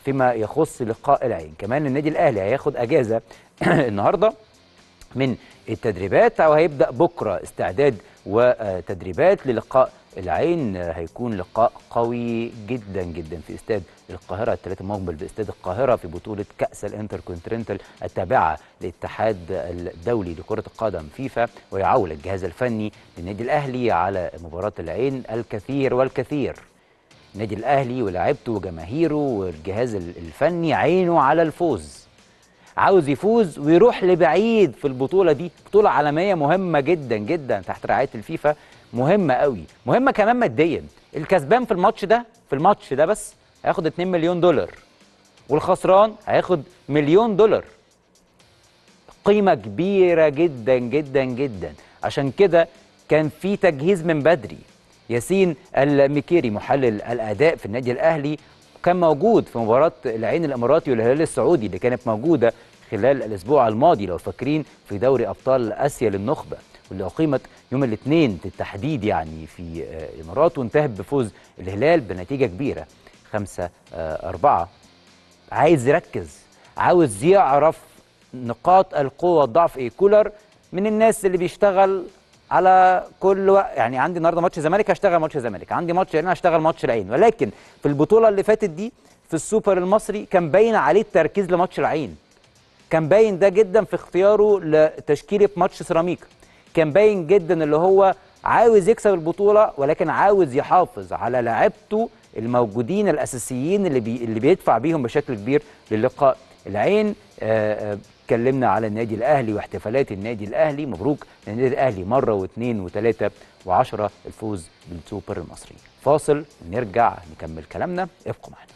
فيما يخص لقاء العين كمان النادي الاهلي هياخد اجازه النهارده من التدريبات او هيبدا بكره استعداد وتدريبات للقاء العين هيكون لقاء قوي جدا جدا في استاد القاهره الثلاثة مقبل باستاد القاهره في بطوله كاس الانتركونتيننتال التابعه للاتحاد الدولي لكره القدم فيفا ويعول الجهاز الفني للنادي الاهلي على مباراه العين الكثير والكثير النادي الاهلي ولاعيبته وجماهيره والجهاز الفني عينه على الفوز عاوز يفوز ويروح لبعيد في البطوله دي بطوله عالميه مهمه جدا جدا تحت رعايه الفيفا مهمه قوي مهمه كمان ماديا الكسبان في الماتش ده في الماتش ده بس هياخد 2 مليون دولار والخسران هياخد مليون دولار قيمه كبيره جدا جدا جدا عشان كده كان في تجهيز من بدري ياسين المكيري محلل الاداء في النادي الاهلي كان موجود في مباراه العين الاماراتي والهلال السعودي اللي كانت موجوده خلال الاسبوع الماضي لو فاكرين في دوري ابطال اسيا للنخبه واللي اقيمت يوم الاثنين بالتحديد يعني في الامارات وانتهت بفوز الهلال بنتيجه كبيره 5 4 عايز يركز عاوز يعرف نقاط القوه والضعف ايه كولر من الناس اللي بيشتغل على كل وقت يعني عندي النهارده ماتش الزمالك هشتغل ماتش الزمالك عندي ماتش العين هشتغل ماتش العين ولكن في البطوله اللي فاتت دي في السوبر المصري كان باين عليه التركيز لماتش العين كان باين ده جدا في اختياره لتشكيله ماتش سيراميكا كان باين جدا اللي هو عاوز يكسب البطوله ولكن عاوز يحافظ على لاعيبته الموجودين الاساسيين اللي بي اللي بيدفع بيهم بشكل كبير للقاء العين آآ آآ اتكلمنا على النادي الاهلي واحتفالات النادي الاهلي مبروك للنادي الاهلي مره واثنين وثلاثه وعشرة الفوز بالسوبر المصري فاصل نرجع نكمل كلامنا ابقوا معنا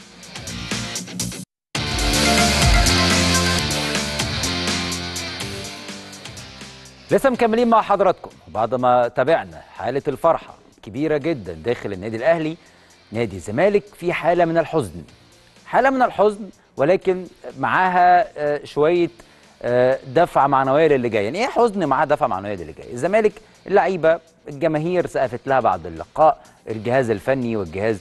لسه مكملين مع حضراتكم بعد ما تابعنا حاله الفرحه كبيره جدا داخل النادي الاهلي نادي الزمالك في حاله من الحزن حاله من الحزن ولكن معاها شويه دفعه معنويه للي جاي يعني ايه حزن معاه دفعه معنويه للي جاي الزمالك اللعيبه الجماهير سقفت لها بعد اللقاء الجهاز الفني والجهاز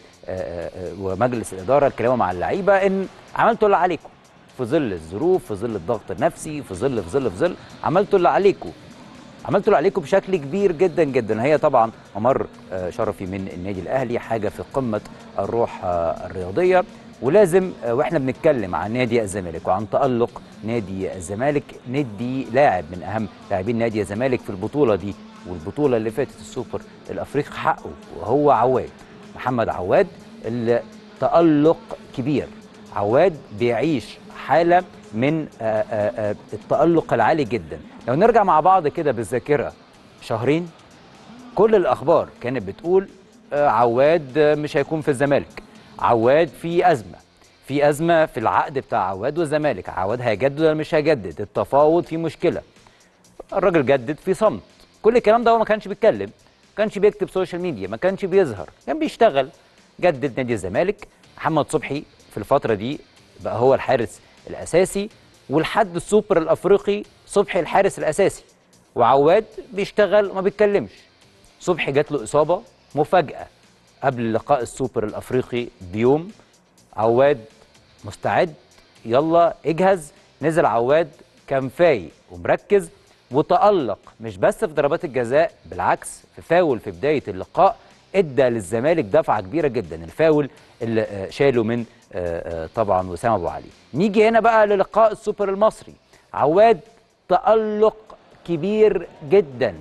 ومجلس الاداره اتكلموا مع اللعيبه ان عملتوا اللي عليكم في ظل الظروف في ظل الضغط النفسي في ظل في ظل في ظل عملتوا اللي عليكم عملتوا اللي عليكم بشكل كبير جدا جدا هي طبعا ممر شرفي من النادي الاهلي حاجه في قمه الروح الرياضيه ولازم واحنا بنتكلم عن نادي الزمالك وعن تألق نادي الزمالك ندي لاعب من اهم لاعبين نادي الزمالك في البطوله دي والبطوله اللي فاتت السوبر الافريقي حقه وهو عواد محمد عواد اللي تألق كبير عواد بيعيش حاله من آآ آآ التألق العالي جدا لو نرجع مع بعض كده بالذاكره شهرين كل الاخبار كانت بتقول عواد مش هيكون في الزمالك عواد في ازمه في ازمه في العقد بتاع عواد والزمالك عواد هيجدد ولا مش هيجدد التفاوض في مشكله الراجل جدد في صمت كل الكلام ده هو ما كانش بيتكلم ما كانش بيكتب سوشيال ميديا ما كانش بيظهر كان بيشتغل جدد نادي الزمالك محمد صبحي في الفتره دي بقى هو الحارس الاساسي ولحد السوبر الافريقي صبحي الحارس الاساسي وعواد بيشتغل وما بيتكلمش صبحي جات له اصابه مفاجاه قبل لقاء السوبر الافريقي بيوم عواد مستعد يلا اجهز نزل عواد كان فايق ومركز وتألق مش بس في ضربات الجزاء بالعكس في فاول في بدايه اللقاء ادى للزمالك دفعه كبيره جدا الفاول اللي شاله من طبعا وسام ابو علي نيجي هنا بقى للقاء السوبر المصري عواد تألق كبير جدا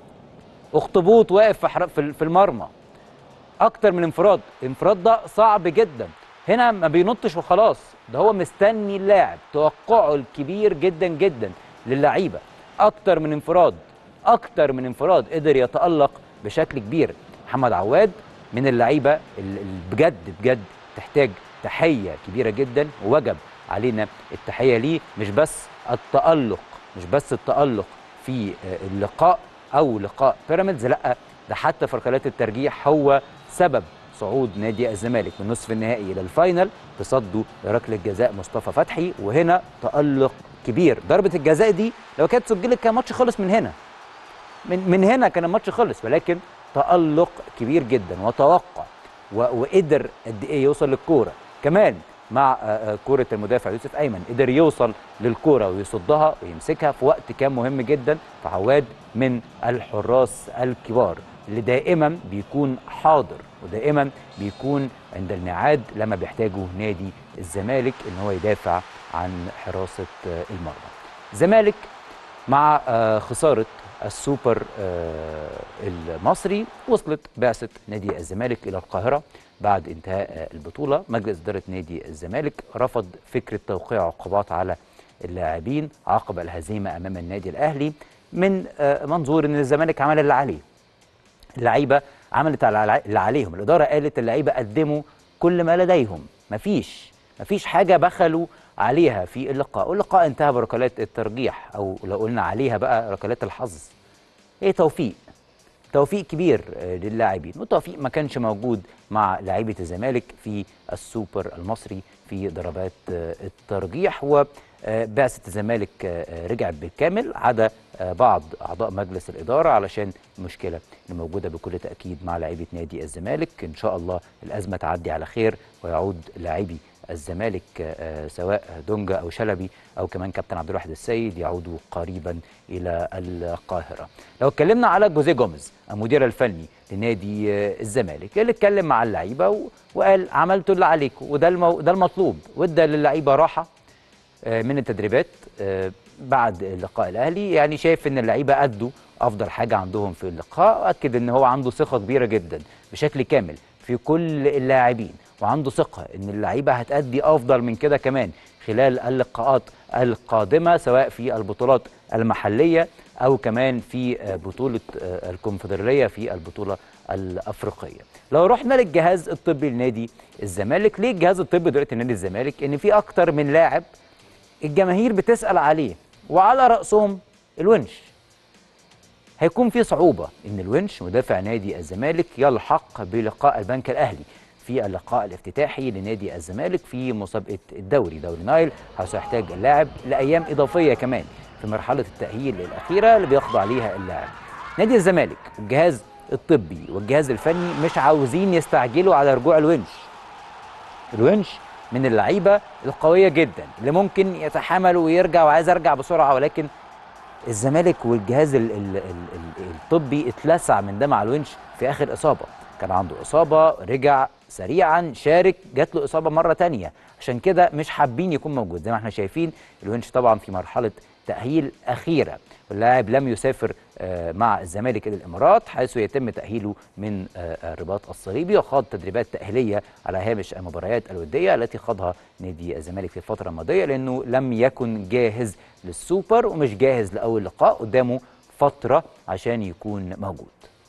اخطبوط واقف في المرمى اكتر من انفراد الانفراد ده صعب جدا هنا ما بينطش وخلاص ده هو مستني اللاعب توقعه الكبير جدا جدا للعيبه اكتر من انفراد اكتر من انفراد قدر يتالق بشكل كبير محمد عواد من اللعيبه اللي بجد بجد تحتاج تحيه كبيره جدا ووجب علينا التحيه ليه مش بس التالق مش بس التالق في اللقاء او لقاء بيراميدز لا ده حتى في ركلات الترجيح هو سبب صعود نادي الزمالك من نصف النهائي الى الفاينل بصده لركله جزاء مصطفى فتحي وهنا تالق كبير ضربه الجزاء دي لو كانت سجلت كان الماتش خلص من هنا من من هنا كان الماتش خلص ولكن تالق كبير جدا وتوقع وقدر قد ايه يوصل للكوره كمان مع آه، آه، كرة المدافع يوسف أيمن قدر يوصل للكرة ويصدها ويمسكها في وقت كان مهم جدا فعواد من الحراس الكبار اللي دائما بيكون حاضر ودائما بيكون عند الميعاد لما بيحتاجه نادي الزمالك ان هو يدافع عن حراسة آه، المرمى الزمالك مع آه، خسارة السوبر آه، المصري وصلت بعثة نادي الزمالك إلى القاهرة بعد انتهاء آه، البطولة مجلس إدارة نادي الزمالك رفض فكرة توقيع عقوبات على اللاعبين عقب الهزيمة أمام النادي الأهلي من آه، منظور أن الزمالك عمل اللي عليه اللعيبه عملت على اللي عليهم الاداره قالت اللعيبه قدموا كل ما لديهم مفيش مفيش حاجه بخلوا عليها في اللقاء واللقاء انتهى بركلات الترجيح او لو قلنا عليها بقى ركلات الحظ ايه توفيق توفيق كبير آه، للاعبين والتوفيق ما كانش موجود مع لعيبه الزمالك في السوبر المصري في ضربات آه، الترجيح وبعثه الزمالك آه، رجعت بالكامل عدا آه، بعض اعضاء مجلس الاداره علشان المشكله اللي موجوده بكل تاكيد مع لعيبه نادي الزمالك ان شاء الله الازمه تعدي على خير ويعود لاعبي الزمالك آه، سواء دونجا او شلبي او كمان كابتن عبد الواحد السيد يعودوا قريبا الى القاهره. لو اتكلمنا على جوزيه جوميز المدير الفني لنادي آه، الزمالك اللي اتكلم مع اللعيبه و- وقال عملتوا اللي عليكم وده المو... ده المطلوب وادى للعيبه راحه آه، من التدريبات آه، بعد اللقاء الاهلي يعني شايف ان اللعيبه ادوا افضل حاجه عندهم في اللقاء واكد ان هو عنده ثقه كبيره جدا بشكل كامل في كل اللاعبين وعنده ثقه ان اللعيبه هتأدي افضل من كده كمان خلال اللقاءات القادمه سواء في البطولات المحليه او كمان في آه، بطوله آه، الكونفدراليه في البطوله الافريقيه. لو رحنا للجهاز الطبي لنادي الزمالك ليه الجهاز الطبي دلوقتي نادي الزمالك ان في اكتر من لاعب الجماهير بتسأل عليه وعلى رأسهم الونش هيكون في صعوبة إن الونش مدافع نادي الزمالك يلحق بلقاء البنك الأهلي في اللقاء الافتتاحي لنادي الزمالك في مسابقة الدوري دوري نايل حيث يحتاج اللاعب لأيام إضافية كمان في مرحلة التأهيل الأخيرة اللي بيخضع عليها اللاعب نادي الزمالك والجهاز الطبي والجهاز الفني مش عاوزين يستعجلوا على رجوع الونش الونش من اللعيبه القويه جدا اللي ممكن يتحمل ويرجع وعايز ارجع بسرعه ولكن الزمالك والجهاز ال ال ال ال الطبي اتلسع من ده مع الونش في اخر اصابه كان عنده اصابه رجع سريعا شارك جات له اصابه مره تانية عشان كده مش حابين يكون موجود زي ما احنا شايفين الونش طبعا في مرحله تاهيل اخيره واللاعب لم يسافر آه، مع الزمالك الى الامارات حيث يتم تاهيله من آه، الرباط الصليبي وخاض تدريبات تاهيليه على هامش المباريات الوديه التي خاضها نادي الزمالك في الفتره الماضيه لانه لم يكن جاهز للسوبر ومش جاهز لاول لقاء قدامه فتره عشان يكون موجود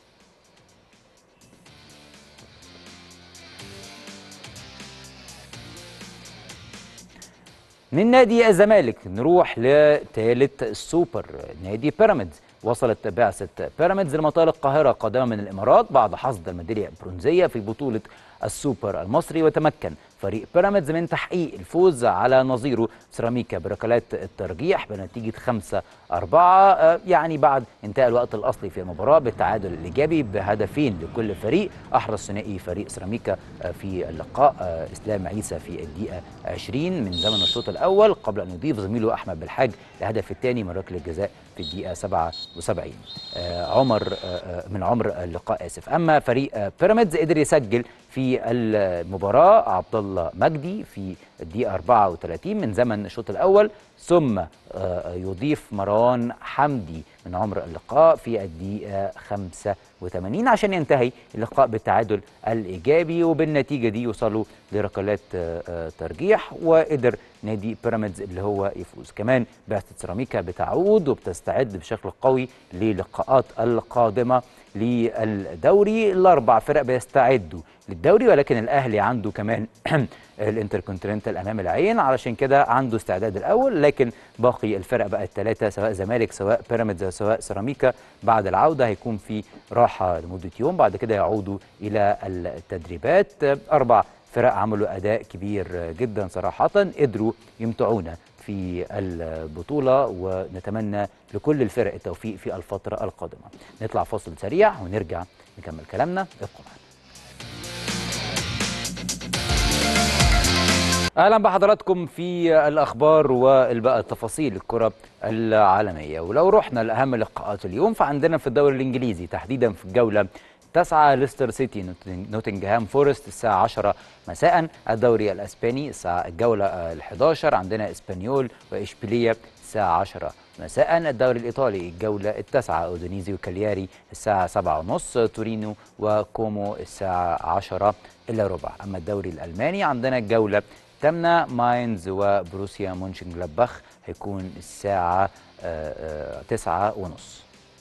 من نادي الزمالك نروح لثالث السوبر نادي بيراميدز وصلت بعثة بيراميدز لمطار القاهرة قادمة من الإمارات بعد حصد الميدالية البرونزية في بطولة السوبر المصري وتمكن فريق بيراميدز من تحقيق الفوز على نظيره سيراميكا بركلات الترجيح بنتيجة 5 4 يعني بعد انتهاء الوقت الأصلي في المباراة بالتعادل الإيجابي بهدفين لكل فريق أحرز ثنائي فريق سيراميكا آه، في اللقاء آه، إسلام عيسى في الدقيقة 20 من زمن الشوط الأول قبل أن يضيف زميله أحمد بالحاج الهدف الثاني من ركلة الجزاء في الدقيقة 77 آه، عمر آه، آه، من عمر اللقاء آسف أما فريق آه، بيراميدز قدر يسجل في المباراة عبد الله مجدي في الدقيقة 34 من زمن الشوط الأول ثم آه، يضيف مروان حمدي من عمر اللقاء في الدقيقة 85 عشان ينتهي اللقاء بالتعادل الإيجابي وبالنتيجة دي يوصلوا لركلات آه، آه، ترجيح وقدر نادي بيراميدز اللي هو يفوز كمان بعثة سيراميكا بتعود وبتستعد بشكل قوي للقاءات القادمة للدوري الأربع فرق بيستعدوا للدوري ولكن الأهلي عنده كمان الانتركونتيننتال امام العين علشان كده عنده استعداد الاول لكن باقي الفرق بقى الثلاثه سواء زمالك سواء بيراميدز سواء سيراميكا بعد العوده هيكون في راحه لمده يوم بعد كده يعودوا الى التدريبات اربع فرق عملوا اداء كبير جدا صراحه قدروا يمتعونا في البطوله ونتمنى لكل الفرق التوفيق في الفتره القادمه نطلع فاصل سريع ونرجع نكمل كلامنا ابقوا معنا اهلا بحضراتكم في الاخبار والبقى التفاصيل الكره العالميه ولو رحنا لاهم لقاءات اليوم فعندنا في الدوري الانجليزي تحديدا في الجوله تسعة ليستر سيتي نوتنج- نوتنغهام فورست الساعة 10 مساء الدوري الاسباني الساعة الجولة ال 11 عندنا اسبانيول واشبيلية الساعة 10 مساء الدوري الايطالي الجولة التاسعة اودونيزي وكالياري الساعة 7 ونص تورينو وكومو الساعة 10 الا ربع اما الدوري الالماني عندنا الجولة تمنى ماينز وبروسيا مونشنجلادباخ هيكون الساعة آه، آه، تسعة ونص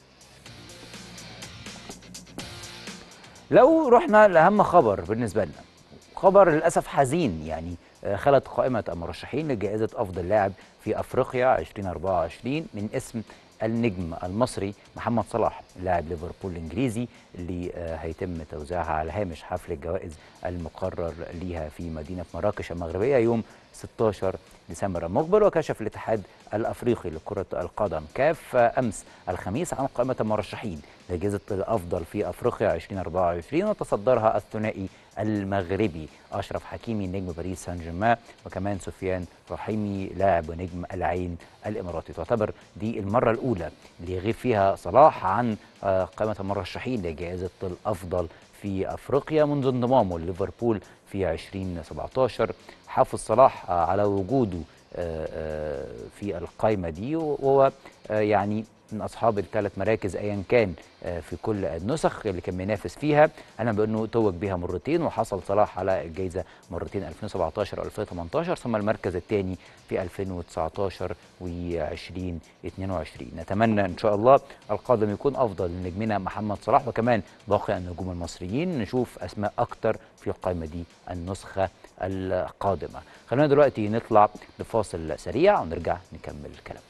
لو رحنا لأهم خبر بالنسبة لنا خبر للأسف حزين يعني آه، خلت قائمة المرشحين لجائزة أفضل لاعب في أفريقيا 2024 من اسم النجم المصري محمد صلاح لاعب ليفربول الإنجليزي اللي آه، هيتم توزيعها على هامش حفل الجوائز المقرر ليها في مدينة مراكش المغربية يوم 16 ديسمبر المقبل وكشف الاتحاد الافريقي لكره القدم كاف امس الخميس عن قائمه المرشحين لجائزه الافضل في افريقيا 2024 وتصدرها الثنائي المغربي اشرف حكيمي نجم باريس سان جيرمان وكمان سفيان رحيمي لاعب ونجم العين الاماراتي تعتبر دي المره الاولى اللي يغيب فيها صلاح عن آه، قائمه المرشحين لجائزه الافضل في افريقيا منذ انضمامه لليفربول في 2017 حافظ صلاح آه، على وجوده آه، آه، في القائمه دي وهو آه، يعني من اصحاب الثلاث مراكز ايا كان آه، في كل النسخ اللي كان بينافس فيها انا بانه توج بها مرتين وحصل صلاح على الجائزه مرتين 2017 و2018 ثم المركز الثاني في 2019 و2022 نتمنى ان شاء الله القادم يكون افضل لنجمنا محمد صلاح وكمان باقي النجوم المصريين نشوف اسماء اكتر في القائمه دي النسخه القادمه خلينا دلوقتي نطلع لفاصل سريع ونرجع نكمل كلامنا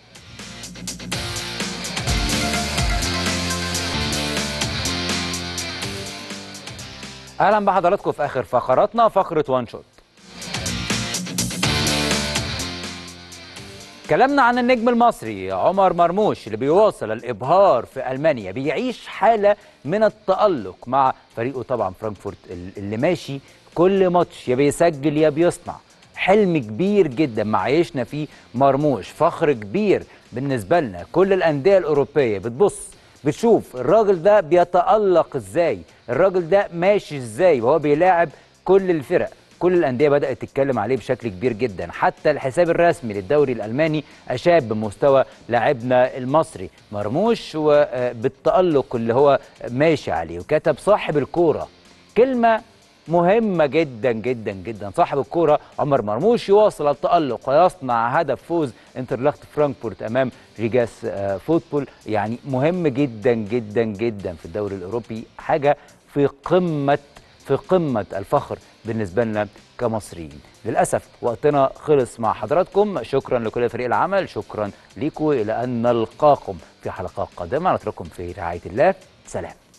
اهلا بحضراتكم في اخر فقراتنا فقره وان شوت كلامنا عن النجم المصري عمر مرموش اللي بيواصل الابهار في المانيا بيعيش حاله من التالق مع فريقه طبعا فرانكفورت اللي ماشي كل ماتش يا بيسجل يا بيصنع حلم كبير جدا معيشنا فيه مرموش فخر كبير بالنسبه لنا كل الانديه الاوروبيه بتبص بتشوف الراجل ده بيتالق ازاي الراجل ده ماشي ازاي وهو بيلاعب كل الفرق كل الانديه بدات تتكلم عليه بشكل كبير جدا حتى الحساب الرسمي للدوري الالماني اشاد بمستوى لاعبنا المصري مرموش وبالتالق اللي هو ماشي عليه وكتب صاحب الكوره كلمه مهمة جدا جدا جدا صاحب الكورة عمر مرموش يواصل التألق ويصنع هدف فوز انترلاخت فرانكفورت أمام ريجاس آه، فوتبول يعني مهم جدا جدا جدا في الدوري الأوروبي حاجة في قمة في قمة الفخر بالنسبة لنا كمصريين للأسف وقتنا خلص مع حضراتكم شكرا لكل فريق العمل شكرا لكم إلى أن نلقاكم في حلقات قادمة نترككم في رعاية الله سلام